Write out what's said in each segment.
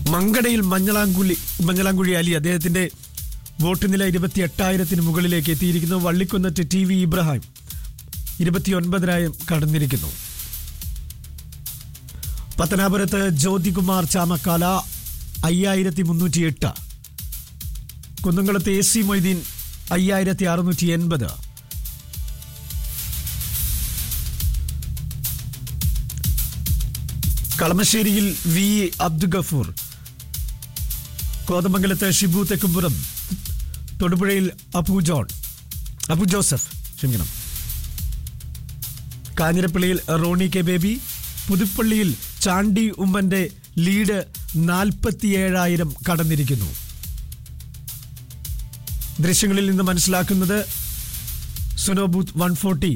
മങ്കടയിൽ മഞ്ഞളാങ്കുഴി മഞ്ഞളാങ്കുഴി അലി അദ്ദേഹത്തിന്റെ വോട്ട് നില ഇരുപത്തി എട്ടായിരത്തിന് മുകളിലേക്ക് എത്തിയിരിക്കുന്നു വള്ളിക്കുന്നത്ത് ടി വി ഇബ്രാഹിം ഇരുപത്തിയൊൻപതിനായിരം കടന്നിരിക്കുന്നു പത്തനാപുരത്ത് ജ്യോതികുമാർ ചാമക്കാല അയ്യായിരത്തി മുന്നൂറ്റി എട്ട് കുന്നംകുളത്ത് എ സി മൊയ്തീൻ അയ്യായിരത്തി അറുന്നൂറ്റി എൺപത് കളമശ്ശേരിയിൽ വി അബ്ദു ഗഫൂർ കോതമംഗലത്ത് ഷിബു തെക്കുംപുറം തൊടുപുഴയിൽ അപ്പു ജോൺ അപ്പു ജോസഫ് ക്ഷമിക്കണം കാഞ്ഞിരപ്പള്ളിയിൽ റോണി കെ ബേബി പുതുപ്പള്ളിയിൽ ചാണ്ടി ഉമ്മന്റെ ലീഡ് നാൽപ്പത്തിയേഴായിരം കടന്നിരിക്കുന്നു ദൃശ്യങ്ങളിൽ നിന്ന് മനസ്സിലാക്കുന്നത് സുനോബൂത്ത് വൺ ഫോർട്ടി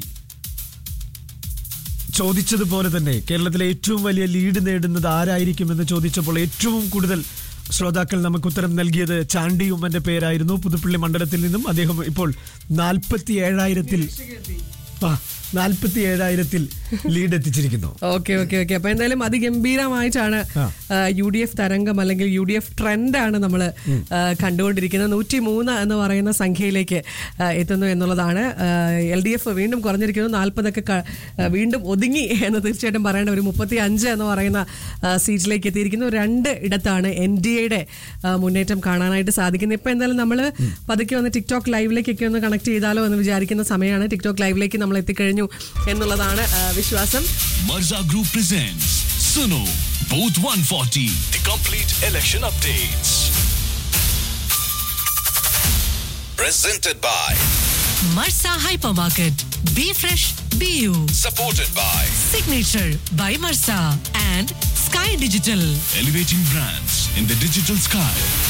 ചോദിച്ചതുപോലെ തന്നെ കേരളത്തിലെ ഏറ്റവും വലിയ ലീഡ് നേടുന്നത് ആരായിരിക്കുമെന്ന് ചോദിച്ചപ്പോൾ ഏറ്റവും കൂടുതൽ ശ്രോതാക്കൾ നമുക്ക് ഉത്തരം നൽകിയത് ചാണ്ടി ഉമ്മന്റെ പേരായിരുന്നു പുതുപ്പള്ളി മണ്ഡലത്തിൽ നിന്നും അദ്ദേഹം ഇപ്പോൾ നാൽപ്പത്തി ഏഴായിരത്തിൽ നാൽപ്പത്തി ഏഴായിരത്തിൽ ലീഡ് എത്തിച്ചിരിക്കുന്നു ഓക്കെ ഓക്കെ ഓക്കെ അപ്പൊ എന്തായാലും അതിഗംഭീരമായിട്ടാണ് ആ. യു ഡി എഫ് തരംഗം അല്ലെങ്കിൽ യു ഡി എഫ് ട്രെൻഡാണ് നമ്മൾ കണ്ടുകൊണ്ടിരിക്കുന്നത് നൂറ്റി മൂന്ന് എന്ന് പറയുന്ന സംഖ്യയിലേക്ക് ആ, എത്തുന്നു എന്നുള്ളതാണ് എൽ ഡി എഫ് വീണ്ടും കുറഞ്ഞിരിക്കുന്നു നാൽപ്പതൊക്കെ ക- ആ, വീണ്ടും ഒതുങ്ങി എന്ന് തീർച്ചയായിട്ടും പറയേണ്ട ഒരു മുപ്പത്തി അഞ്ച് എന്ന് പറയുന്ന ആ, സീറ്റിലേക്ക് എത്തിയിരിക്കുന്നു രണ്ട് ഇടത്താണ് എൻ ഡി എയുടെ മുന്നേറ്റം കാണാനായിട്ട് സാധിക്കുന്നത് ഇപ്പൊ എന്തായാലും നമ്മൾ പതുക്കെ ഒന്ന് ടിക്ടോക്ക് ലൈവിലേക്കൊക്കെ ഒന്ന് കണക്ട് ചെയ്താലോ എന്ന് വിചാരിക്കുന്ന സമയമാണ് ടിക്ടോക്ക് ലൈവിലേക്ക് നമ്മൾ എത്തിക്കഴിഞ്ഞു എന്നുള്ളതാണ് ആ, വിശ്വാസം Mirza Group presents Suno Booth 140, the complete election updates. Presented by, Marsa Hypermarket. Be fresh, be you. supported by Signature by Marsa and Sky Digital. Elevating Brands in the Digital Sky.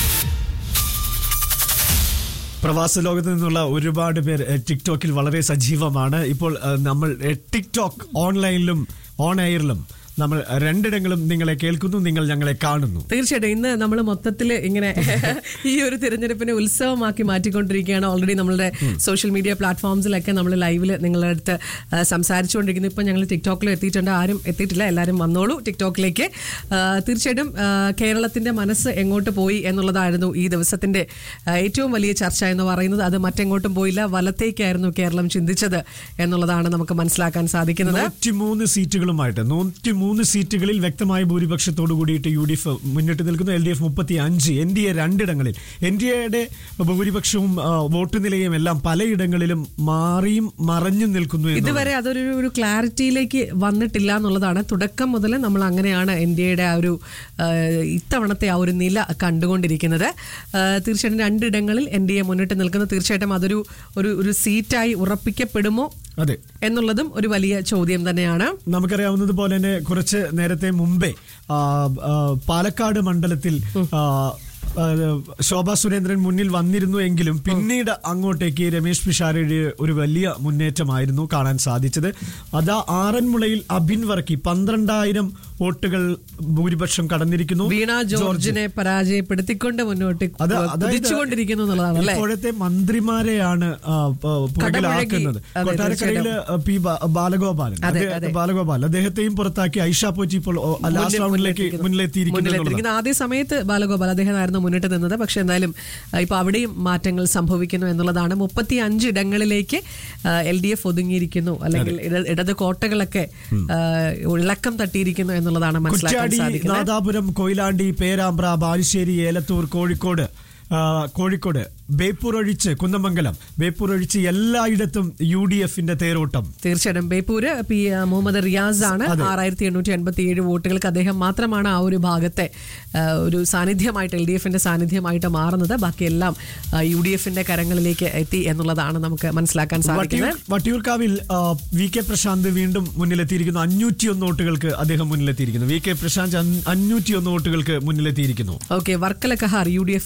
പ്രവാസ ലോകത്ത് നിന്നുള്ള ഒരുപാട് പേർ എഹ്, ടിക്ടോക്കിൽ വളരെ സജീവമാണ് ഇപ്പോൾ എഹ്, നമ്മൾ എഹ്, TikTok ഓൺലൈനിലും ഓൺ എയറിലും നമ്മൾ രണ്ടിടങ്ങളും നിങ്ങളെ കേൾക്കുന്നു നിങ്ങൾ ഞങ്ങളെ കാണുന്നു തീർച്ചയായിട്ടും ഇന്ന് നമ്മൾ മൊത്തത്തിൽ ഇങ്ങനെ ഈ ഒരു തിരഞ്ഞെടുപ്പിനെ ഉത്സവമാക്കി മാറ്റിക്കൊണ്ടിരിക്കുകയാണ് ഓൾറെഡി നമ്മളുടെ സോഷ്യൽ മീഡിയ പ്ലാറ്റ്ഫോംസിലൊക്കെ നമ്മൾ ലൈവിൽ നിങ്ങളുടെ അടുത്ത് ആ, സംസാരിച്ചുകൊണ്ടിരിക്കുന്നു ഇപ്പം ഞങ്ങൾ ടിക്ടോക്കിലും എത്തിയിട്ടുണ്ട് ആരും എത്തിയിട്ടില്ല എല്ലാവരും വന്നോളൂ ടിക്ടോക്കിലേക്ക് ആ, തീർച്ചയായിട്ടും ആ, കേരളത്തിന്റെ മനസ്സ് എങ്ങോട്ട് പോയി എന്നുള്ളതായിരുന്നു ഈ ദിവസത്തിന്റെ ആ, ഏറ്റവും വലിയ ചർച്ച എന്ന് പറയുന്നത് അത് മറ്റെങ്ങോട്ടും പോയില്ല വലത്തേക്കായിരുന്നു കേരളം ചിന്തിച്ചത് എന്നുള്ളതാണ് നമുക്ക് മനസ്സിലാക്കാൻ സാധിക്കുന്നത് നൂറ്റിമൂന്ന് സീറ്റുകളുമായിട്ട് നൂറ്റിമൂന്ന് സീറ്റുകളിൽ വ്യക്തമായ ഭൂരിപക്ഷത്തോടു കൂടിയിട്ട് യു ഡി എഫ് മുന്നിട്ട് നിൽക്കുന്നു എൽ ഡി എഫ് മുപ്പത്തി അഞ്ച് എൻ ഡി എ രണ്ടിടങ്ങളിൽ എൻ ഡി എയുടെ ഭൂരിപക്ഷവും ആ, വോട്ട് നിലയും എല്ലാം പലയിടങ്ങളിലും മാറിയും മറഞ്ഞും നിൽക്കുന്നു എന്നുള്ളത്. ഇതുവരെ അതൊരു ഒരു ക്ലാരിറ്റിയിലേക്ക് വന്നിട്ടില്ല എന്നുള്ളതാണ് തുടക്കം മുതൽ നമ്മൾ അങ്ങനെയാണ് എൻ ഡി എയുടെ ആ ഒരു ആ, ഇത്തവണത്തെ ആ ഒരു നില കണ്ടുകൊണ്ടിരിക്കുന്നത് ആ, തീർച്ചയായിട്ടും രണ്ടിടങ്ങളിൽ എൻ ഡി എ മുന്നിട്ട് നിൽക്കുന്നത് തീർച്ചയായിട്ടും അതൊരു ഒരു ഒരു സീറ്റായി ഉറപ്പിക്കപ്പെടുമോ അതെ എന്നുള്ളതും ഒരു വലിയ ചോദ്യം തന്നെയാണ് നമുക്കറിയാവുന്നത് പോലെ തന്നെ കുറച്ച് നേരത്തെ മുമ്പേ ആ, ആ, പാലക്കാട് മണ്ഡലത്തിൽ ആ, ആ, ശോഭാ സുരേന്ദ്രൻ മുന്നിൽ വന്നിരുന്നു എങ്കിലും പിന്നീട് അങ്ങോട്ടേക്ക് രമേശ് പിഷാരയുടെ ഒരു വലിയ മുന്നേറ്റമായിരുന്നു കാണാൻ സാധിച്ചത് അതാ ആറന്മുളയിൽ അബിൻ വർക്കി പന്ത്രണ്ടായിരം വോട്ടുകൾ ഭൂരിപക്ഷം കടന്നിരിക്കുന്നു വീണ ജോർജിനെ പരാജയപ്പെടുത്തിക്കൊണ്ട് മുന്നോട്ട് അത് അതായത് കുതിച്ചുകൊണ്ടിരിക്കുന്നു എന്നുള്ളതാണ് അല്ലേ ഇപ്പോഴത്തെ മന്ത്രിമാരെയാണ് ആ, പ- പുറകിലാക്കുന്നത് അതെ, കൊട്ടാരക്കരയില് പി ബാ- ബാലഗോപാലൻ അതെ, അദ്ദേഹം- അതെ. ബാലഗോപാൽ അദ്ദേഹത്തെയും പുറത്താക്കി ഐഷ പോറ്റി ഇപ്പോൾ ഓ, ലാസ്റ്റ് മുന്നിൽ- റൗണ്ടിലേക്ക് മുന്നിലെത്തിക്കുന്നു. മുന്നിലെത്തിയിരിക്കുന്നു എന്നുള്ളതാണ്. മുന്നിലെത്തിയിരിക്കുന്നു. ആദ്യ സമയത്ത് ബാലഗോപാൽ അദ്ദേഹമായിരുന്നു മുന്നിട്ട് നിന്നത് പക്ഷെ എന്തായാലും ആ, ഇപ്പൊ അവിടെയും മാറ്റങ്ങൾ സംഭവിക്കുന്നു എന്നുള്ളതാണ് മുപ്പത്തി അഞ്ച് ഇടങ്ങളിലേക്ക് എൽ ഡി എഫ് ഒതുങ്ങിയിരിക്കുന്നു അല്ലെങ്കിൽ ഇട- ഇടത് കോട്ടകളൊക്കെ ആ, ഇളക്കം തട്ടിയിരിക്കുന്നു എന്നുള്ളതാണ് മനസ്സിലാക്കാൻ കുറ്റ്യാടി സാധിക്കുന്നത് നാദാപുരം കൊയിലാണ്ടി പേരാമ്പ്ര ബാലുശ്ശേരി ഏലത്തൂർ കോഴിക്കോട് ആ, കോഴിക്കോട് ബേപ്പൂർ ഒഴിച്ച് കുന്നമംഗലം ബേപ്പൂർ ഒഴിച്ച് എല്ലായിടത്തും യു ഡി എഫിന്റെ തേരോട്ടം തീർച്ചയായിട്ടും ബേപ്പൂര് പി ആ, മുഹമ്മദ് റിയാസ് ആണ് അതെ. ആറായിരത്തി എണ്ണൂറ്റി എൺപത്തി ഏഴ് വോട്ടുകൾക്ക് അദ്ദേഹം മാത്രമാണ് ആ ഒരു ഭാഗത്തെ ആ, ഒരു സാന്നിധ്യമായിട്ട് എൽ ഡി എഫിന്റെ സാന്നിധ്യമായിട്ട് മാറുന്നത് ബാക്കിയെല്ലാം യു ഡി എഫിന്റെ കരങ്ങളിലേക്ക് എത്തി എന്നുള്ളതാണ് നമുക്ക് മനസ്സിലാക്കാൻ സാധിക്കുന്നത് വട്ടിയൂർ- വട്ടിയൂർക്കാവിൽ ആ, വി കെ പ്രശാന്ത് വീണ്ടും മുന്നിലെത്തിയിരിക്കുന്നു അഞ്ഞൂറ്റിയൊന്ന് വോട്ടുകൾക്ക് അദ്ദേഹം മുന്നിലെത്തിയിരിക്കുന്നു വി കെ പ്രശാന്ത് അഞ്ഞൂറ്റിയൊന്ന് വോട്ടുകൾക്ക് മുന്നിലെത്തിയിരിക്കുന്നു okay Varkala Kahar U D F അദ്ദേഹം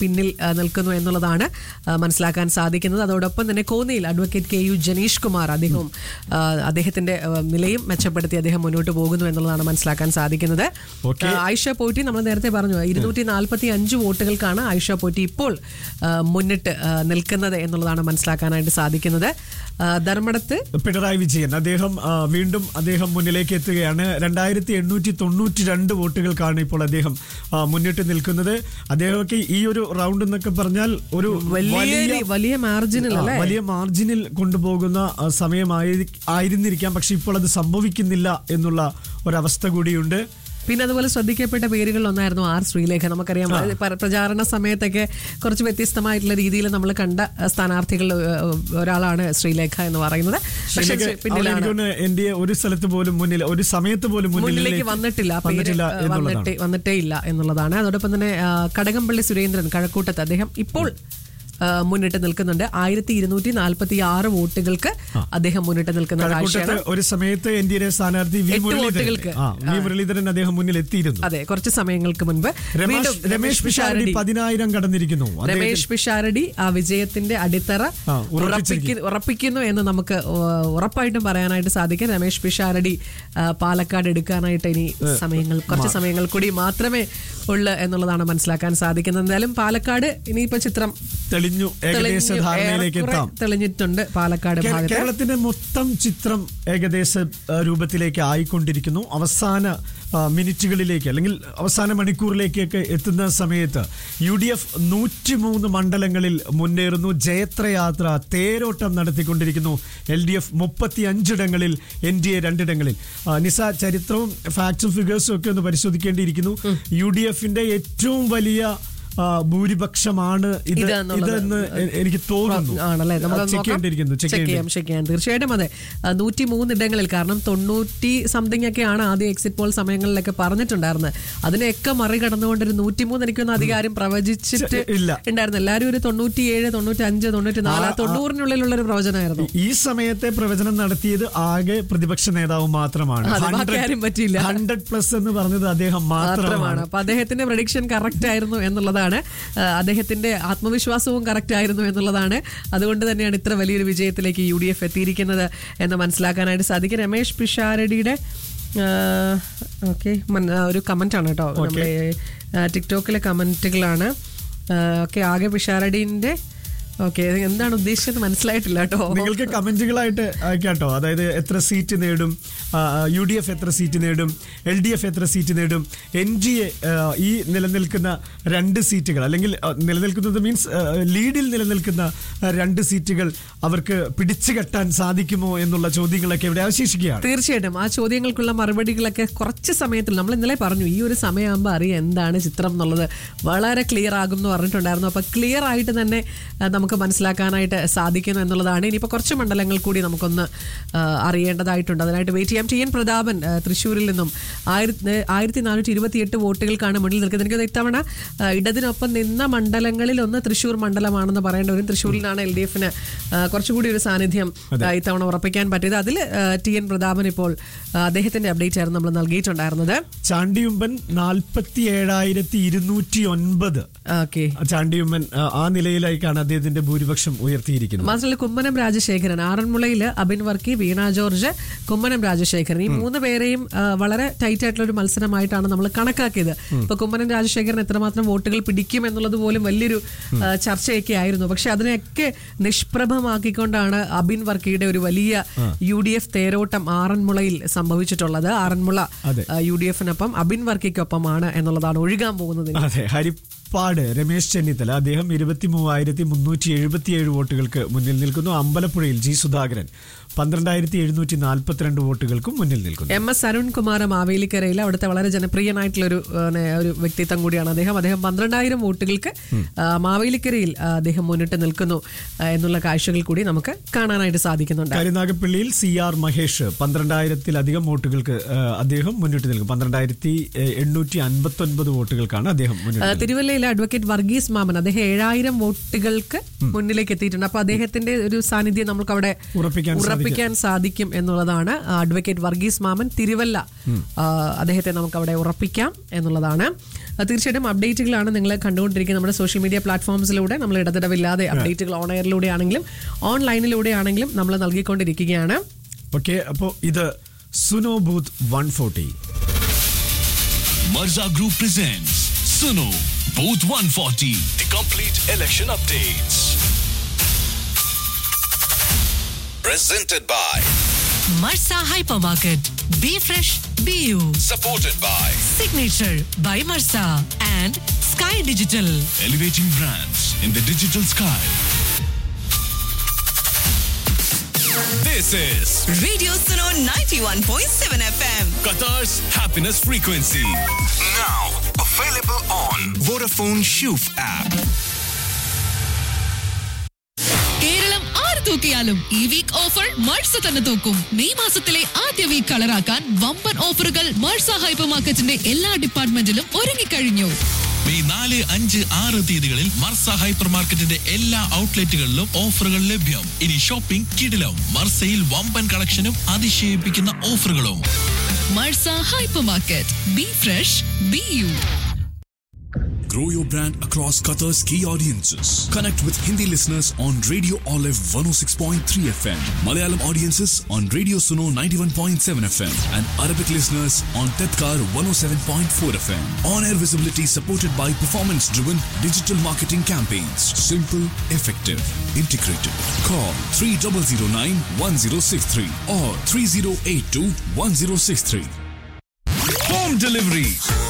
പിന്നിൽ ആ, നിൽക്കുന്നു എന്നുള്ളതാണ് ആ, മനസ്സിലാക്കാൻ സാധിക്കുന്നത് അതോടൊപ്പം തന്നെ കോന്നിയിൽ advocate K U Janeesh Kumar അദ്ദേഹവും ആ, അദ്ദേഹത്തിന്റെ ആ, നിലയും മെച്ചപ്പെടുത്തി അദ്ദേഹം മുന്നോട്ട് പോകുന്നു എന്നുള്ളതാണ് മനസ്സിലാക്കാൻ സാധിക്കുന്നത് Okay. ആ, ആയിഷ പോറ്റി നമ്മൾ നേരത്തെ പറഞ്ഞു ഇരുന്നൂറ്റി നാൽപ്പത്തി അഞ്ച് വോട്ടുകൾക്കാണ് ആയിഷ പോറ്റി ഇപ്പോൾ ആ, മുന്നിട്ട് ആ, നിൽക്കുന്നത് എന്നുള്ളതാണ് മനസ്സിലാക്കാനായിട്ട് സാധിക്കുന്നത് ആ, ധർമ്മടത്ത് പിണറായി വിജയൻ അദ്ദേഹം ആ, വീണ്ടും അദ്ദേഹം മുന്നിലേക്ക് എത്തുകയാണ് രണ്ടായിരത്തി എണ്ണൂറ്റി തൊണ്ണൂറ്റി രണ്ട് വോട്ടുകൾക്കാണ് ഇപ്പോൾ അദ്ദേഹം ആ, മുന്നിട്ട് നിൽക്കുന്നത് അദ്ദേഹമൊക്കെ ഈ ഒരു റൗണ്ട് എന്നൊക്കെ പറഞ്ഞാൽ ഒരു വലിയ വലിയ മാർജിനിൽ ആ, അല്ലേ വലിയ മാർജിനിൽ കൊണ്ടുപോകുന്ന ആ, സമയമായി ആയിരുന്നിരിക്കാം പക്ഷെ ഇപ്പോൾ അത് സംഭവിക്കുന്നില്ല എന്നുള്ള ഒരവസ്ഥ കൂടിയുണ്ട് പിന്നെ അതുപോലെ ശ്രദ്ധിക്കപ്പെട്ട പേരുകളിൽ ഒന്നായിരുന്നു ആർ ശ്രീലേഖ നമുക്കറിയാം അത് പര- പ്രചാരണ സമയത്തൊക്കെ കുറച്ച് വ്യത്യസ്തമായിട്ടുള്ള രീതിയിൽ നമ്മൾ കണ്ട അഹ്, സ്ഥാനാർത്ഥികളിൽ ഏഹ്, ഒരാളാണ് ശ്രീലേഖ എന്ന് പറയുന്നത് പക്ഷേ ശ്രീലങ്ക- ശ്രീ- പിന്നിലാണ് അവൾ എനിക്ക് തോന്നുന്നു എൻ ഡി എ ഒരു സ്ഥലത്ത് പോലും മുന്നിൽ ഒരു സമയത്ത് പോലും മുന്നിലേക്ക് വന്നിട്ടില്ല ആ പേര് വന്നിട്ടില്ല ഏഹ്, എന്നുള്ളതാണ് വന്നിട്ടേ വന്നിട്ടേ ഇല്ല എന്നുള്ളതാണ് അതോടൊപ്പം തന്നെ ആ, കടകംപള്ളി സുരേന്ദ്രൻ കഴക്കൂട്ടത്ത് അദ്ദേഹം ഇപ്പോൾ ആ, മുന്നിട്ട് നിൽക്കുന്നുണ്ട് ആയിരത്തി ഇരുന്നൂറ്റി നാൽപ്പത്തി ആറ് വോട്ടുകൾക്ക് അദ്ദേഹം മുന്നിട്ട് നിൽക്കുന്ന കഴക്കൂട്ടത്ത് കാഴ്ചയാണ് ഒരു സമയത്ത് എൻ ഡി എ സ്ഥാനാർത്ഥി വി എട്ട് മുരളീധരൻ വോട്ടുകൾക്ക്. ആ, വി മുരളീധരൻ അദ്ദേഹം മുന്നിൽ എത്തിയിരുന്നു അതെ കുറച്ച് സമയങ്ങൾക്ക് മുൻപ് രമേശ് വീണ്ടും രമേശ് പിഷാരടി പതിനായിരം കടന്നിരിക്കുന്നു അദ്ദേഹത്തിന് രമേശ് പിഷാരടി ആ വിജയത്തിന്റെ അടിത്തറ ആ, ഉറപ്പിച്ചിരിക്കുന്നു. ഉറപ്പിക്കു- ഉറപ്പിക്കുന്നു എന്ന് നമുക്ക് ഉ- ഉറപ്പായിട്ടും പറയാനായിട്ട് സാധിക്കും രമേശ് പിഷാരടി ആ, പാലക്കാട് എടുക്കാനായിട്ട് ഇനി സമയങ്ങൾ കുറച്ച് സമയങ്ങൾ കൂടി മാത്രമേ ഉള്ളൂ എന്നുള്ളതാണ് മനസ്സിലാക്കാൻ സാധിക്കുന്നത് എന്തായാലും പാലക്കാട് ഇനിയിപ്പോ ചിത്രം തെളിഞ്ഞു ഏകദേശ തെളിഞ്ഞു, ധാരണയിലേക്ക് ഏറെക്കുറെ എത്താം തെളിഞ്ഞിട്ടുണ്ട് പാലക്കാട് കേ- ഭാഗത്ത് കേരളത്തിന്റെ മൊത്തം ചിത്രം ഏകദേശ ആ, രൂപത്തിലേക്ക് ആയിക്കൊണ്ടിരിക്കുന്നു അവസാന ആ, മിനിറ്റുകളിലേക്ക് അല്ലെങ്കിൽ അവസാന മണിക്കൂറിലേക്കൊക്കെ എത്തുന്ന സമയത്ത് യു ഡി എഫ് നൂറ്റിമൂന്ന് മണ്ഡലങ്ങളിൽ മുന്നേറുന്നു ജയത്രയാത്ര തേരോട്ടം നടത്തിക്കൊണ്ടിരിക്കുന്നു എൽ ഡി എഫ് മുപ്പത്തി അഞ്ചിടങ്ങളിൽ എൻ ഡി എ രണ്ടിടങ്ങളിൽ ആ, നിസ ചരിത്രവും ഫാക്ട്സും ഫിഗേഴ്സും ഒക്കെ ഒന്ന് പരിശോധിക്കേണ്ടിയിരിക്കുന്നു യു ഡി എഫിന്റെ ഏറ്റവും വലിയ ആ, ഭൂരിപക്ഷമാണ് ഇത് ഇതെന്നുള്ളത്. ഇതെന്ന് എ- എനിക്ക് തോന്നുന്നു ആണല്ലേ നമുക്ക് ചെക്ക് ചെയ്യേണ്ടിയിരിക്കുന്നു ചെക്ക് ചെക്ക് ചെയ്യാം ചെയ്യേണ്ടി ചെക്ക് ചെയ്യാം തീർച്ചയായിട്ടും അതെ നൂറ്റി മൂന്ന് ഇടങ്ങളിൽ കാരണം തൊണ്ണൂറ്റി സംതിങ് ഒക്കെയാണ് ആദ്യം എക്സിറ്റ് പോൾ സമയങ്ങളിലൊക്കെ പറഞ്ഞിട്ടുണ്ടായിരുന്നത് അതിനെയൊക്കെ മറികടന്നുകൊണ്ട് ഒരു നൂറ്റിമൂന്ന് എനിക്കൊന്നും അധികാരം പ്രവചിച്ചിട്ട് ഇല്ല. ഉണ്ടായിരുന്നു എല്ലാവരും ഒരു തൊണ്ണൂറ്റിയേഴ് തൊണ്ണൂറ്റി അഞ്ച് തൊണ്ണൂറ്റി നാല് തൊണ്ണൂറിനുള്ളിലുള്ള ഒരു പ്രവചനമായിരുന്നു ഈ സമയത്തെ പ്രവചനം നടത്തിയത് ആകെ പ്രതിപക്ഷ നേതാവ് മാത്രമാണ് അതെ, ബാക്കി ആരും പറ്റിയില്ല. ഹൺഡ്രഡ് പ്ലസ് എന്ന് പറഞ്ഞത് അദ്ദേഹം മാത്രമാണ് മാത്രമാണ് അപ്പൊ അദ്ദേഹത്തിന്റെ പ്രഡിക്ഷൻ കറക്റ്റ് ആയിരുന്നു എന്നുള്ളതാണ് ആ, അദ്ദേഹത്തിന്റെ ആത്മവിശ്വാസവും കറക്റ്റ് ആയിരുന്നു എന്നുള്ളതാണ് അതുകൊണ്ട് തന്നെയാണ് ഇത്ര വലിയൊരു വിജയത്തിലേക്ക് യു ഡി എഫ് എത്തിയിരിക്കുന്നത് എന്ന് മനസ്സിലാക്കാനായിട്ട് സാധിക്കും രമേശ് പിഷാരടിയുടെ ഓക്കെ ഒരു കമന്റ് ആണ് കേട്ടോ നമ്മുടെ ആ, ടിക്ടോക്കിലെ കമന്റുകളാണ് ഓക്കെ ആകെ പിഷാരടിന്റെ ഓക്കെ എന്താണ് ഉദ്ദേശിച്ചത് മനസ്സിലായിട്ടില്ല കേട്ടോ നിങ്ങൾക്ക് കമന്റുകളായിട്ട് അയക്കാട്ടോ അതായത് എത്ര സീറ്റ് നേടും യു ഡി എഫ് എത്ര സീറ്റ് നേടും എൽ ഡി എഫ് എത്ര സീറ്റ് നേടും എൻ ഡി എ ഈ നിലനിൽക്കുന്ന രണ്ട് സീറ്റുകൾ അല്ലെങ്കിൽ ആ, നിലനിൽക്കുന്നത് മീൻസ് ലീഡിൽ നിലനിൽക്കുന്ന ആ, രണ്ട് സീറ്റുകൾ അവർക്ക് പിടിച്ചു കെട്ടാൻ സാധിക്കുമോ എന്നുള്ള ചോദ്യങ്ങളൊക്കെ ഇവിടെ അവശേഷിക്കുകയാണ് തീർച്ചയായിട്ടും ആ ചോദ്യങ്ങൾക്കുള്ള മറുപടികളൊക്കെ കുറച്ച് സമയത്തിൽ നമ്മൾ ഇന്നലെ പറഞ്ഞു ഈ ഒരു സമയമാകുമ്പോൾ അറിയാം എന്താണ് ചിത്രം എന്നുള്ളത് വളരെ ക്ലിയർ ആകും എന്ന് പറഞ്ഞിട്ടുണ്ടായിരുന്നു അപ്പൊ ക്ലിയർ ആയിട്ട് തന്നെ ആ, നമുക്ക് മനസ്സിലാക്കാനായിട്ട് സാധിക്കുന്നു എന്നുള്ളതാണ് ഇനിയിപ്പോൾ കുറച്ച് മണ്ഡലങ്ങൾ കൂടി നമുക്കൊന്ന് ആ, അറിയേണ്ടതായിട്ടുണ്ട് അതിനായിട്ട് വെയിറ്റ് ചെയ്യാം ടി എൻ പ്രതാപൻ ആ, തൃശ്ശൂരിൽ നിന്നും ആയിരത്തി ആയിരത്തി നാനൂറ്റി ഇരുപത്തി എട്ട് വോട്ടുകൾക്കാണ് മുന്നിൽ നിൽക്കുന്നത് എനിക്ക് ഇത്തവണ ആ, ഇടതിനൊപ്പം നിന്ന മണ്ഡലങ്ങളിൽ ഒന്ന് തൃശ്ശൂർ മണ്ഡലമാണെന്ന് പറയേണ്ട വരും തൃശ്ശൂരിലാണ് എൽ ഡി എഫിന് കുറച്ചുകൂടി ഒരു സാന്നിധ്യം ആ, ഇത്തവണ ഉറപ്പിക്കാൻ പറ്റിയത് അതിൽ ടി എൻ പ്രതാപൻ ഇപ്പോൾ ആ, അദ്ദേഹത്തിന്റെ അപ്ഡേറ്റ് ആയിരുന്നു നമ്മൾ നൽകിയിട്ടുണ്ടായിരുന്നത് ചാണ്ടിയുമ്പൻ നാൽപ്പത്തി ഏഴായിരത്തി ഇരുന്നൂറ്റി ഒൻപത് ഓക്കെ ചാണ്ടിയുമ്മൻ ആ, ആ നിലയിലേക്കാണ് അദ്ദേഹത്തിന്റെ ഭൂരിപക്ഷം ഉയർത്തിയിരിക്കുന്നത് മാത്രമല്ല കുമ്മനം രാജശേഖരൻ ആറന്മുളയില് അബിൻ വർക്കി വീണ ജോർജ് കുമ്മനം രാജശേഖരൻ ഈ മൂന്ന് പേരെയും ആ, വളരെ ടൈറ്റ് ആയിട്ടുള്ള ഒരു മത്സരമായിട്ടാണ് നമ്മൾ കണക്കാക്കിയത് ഇപ്പൊ കുമ്മനം രാജശേഖരൻ എത്രമാത്രം വോട്ടുകൾ പിടിക്കും എന്നുള്ളത് പോലും വലിയൊരു ആ, ചർച്ചയൊക്കെ ആയിരുന്നു പക്ഷെ അതിനെയൊക്കെ നിഷ്പ്രഭമാക്കിക്കൊണ്ടാണ് അബിൻ വർക്കിയുടെ ഒരു വലിയ യു ഡി എഫ് തേരോട്ടം ആറന്മുളയിൽ സംഭവിച്ചിട്ടുള്ളത് ആറന്മുള അതെ. യു ഡി എഫിനൊപ്പം അബിൻ വർക്കിക്കൊപ്പമാണ് എന്നുള്ളതാണ് ഒഴുകാൻ പോകുന്നത് അതെ ഹരിപ്പാട് രമേശ് ചെന്നിത്തല അദ്ദേഹം ഇരുപത്തി മൂവായിരത്തി മുന്നൂറ്റി എഴുപത്തിയേഴ് വോട്ടുകൾക്ക് മുന്നിൽ നിൽക്കുന്നു അമ്പലപ്പുഴയിൽ ജി സുധാകരൻ പന്ത്രണ്ടായിരത്തി എഴുന്നൂറ്റി നാൽപ്പത്തിരണ്ട് വോട്ടുകൾക്കും മുന്നിൽ നിൽക്കുന്നു എം എസ് അരുൺകുമാർ മാവേലിക്കരയിൽ അവിടുത്തെ വളരെ ജനപ്രിയനായിട്ടുള്ള ഒരു ഏഹ്, ഒരു വ്യക്തിത്വം കൂടിയാണ് അദ്ദേഹം അദ്ദേഹം പന്ത്രണ്ടായിരം വോട്ടുകൾക്ക് ആ, മാവേലിക്കരയിൽ ആ, അദ്ദേഹം മുന്നിട്ട് നിൽക്കുന്നു ആ, എന്നുള്ള കാഴ്ചകൾ കൂടി നമുക്ക് കാണാനായിട്ട് സാധിക്കുന്നുണ്ട് കരുനാഗപ്പള്ളിയിൽ സി ആർ മഹേഷ് പന്ത്രണ്ടായിരത്തിലധികം വോട്ടുകൾക്ക് ആ, അദ്ദേഹം മുന്നിട്ട് നിൽക്കും പന്ത്രണ്ടായിരത്തി എണ്ണൂറ്റി അൻപത്തി ഒൻപത് വോട്ടുകൾക്കാണ് അദ്ദേഹം മുന്നിട്ട് ആ, നിൽക്കുന്നത്. തിരുവല്ലയിലെ അഡ്വക്കേറ്റ് വർഗീസ് മാമൻ അദ്ദേഹം ഏഴായിരം വോട്ടുകൾക്ക് മുന്നിലേക്ക് എത്തിയിട്ടുണ്ട് അപ്പൊ അദ്ദേഹത്തിന്റെ ഒരു സാന്നിധ്യം നമുക്ക് അവിടെ ഉറപ്പിക്കാൻ സാധിക്കും. ഉറപ്പിക്കാൻ സാധിക്കും എന്നുള്ളതാണ് അഡ്വക്കേറ്റ് വർഗീസ് മാമൻ തിരുവല്ല ആ, അദ്ദേഹത്തെ നമുക്ക് അവിടെ ഉറപ്പിക്കാം എന്നുള്ളതാണ് ആ, തീർച്ചയായിട്ടും അപ്ഡേറ്റുകളാണ് നിങ്ങൾ കണ്ടുകൊണ്ടിരിക്കുന്നത് നമ്മുടെ സോഷ്യൽ മീഡിയ പ്ലാറ്റ്ഫോംസിലൂടെ നമ്മൾ ഇടതടവില്ലാതെ അപ്ഡേറ്റുകൾ ഓൺ എയറിലൂടെ ആണെങ്കിലും ഓൺലൈനിലൂടെ ആണെങ്കിലും നമ്മൾ നൽകിക്കൊണ്ടിരിക്കുകയാണ് ഓക്കെ അപ്പോ ഇത് സുനോ booth one forty Marza Group presents Suno Booth 140, the complete election updates. Presented by, Marsa Hypermarket. Be fresh, be you. supported by Signature by Marsa and Sky Digital. Elevating brands in the digital sky. This is Radio Suno 91.7 FM. Qatar's happiness frequency. now available on Vodafone Shoof app. Keralam ആര് തൂക്കിയാലും ഈ week offer മഴ്സ തന്നെ തൂക്കും May മാസത്തിലെ ആദ്യ week കളറാക്കാൻ വമ്പൻ ഓഫറുകൾ മഴ്സ hyper മാർക്കറ്റിന്റെ എല്ലാ ഡിപ്പാർട്ട്മെന്റിലും ഒരുങ്ങിക്കഴിഞ്ഞു മെയ് നാല് അഞ്ച് ആറ് തീയതികളിൽ മർസ ഹൈപ്പർ മാർക്കറ്റിന്റെ എല്ലാ ഔട്ട്ലെറ്റുകളിലും ഓഫറുകൾ ലഭ്യം ഇനി ഷോപ്പിംഗ് കിടിലം മർസയിൽ വമ്പൻ കളക്ഷനും അതിശയിപ്പിക്കുന്ന ഓഫറുകളും Marza hypermarket be fresh be you Grow your brand across Qatar's key audiences. Connect with Hindi listeners on Radio Olive 106.3 FM, Malayalam audiences on Radio Suno 91.7 FM, and Arabic listeners on Tedkar 107.4 FM. On air visibility supported by performance driven digital marketing campaigns. Simple, effective, integrated. Call 3009 1063 or 3082 1063. Home delivery.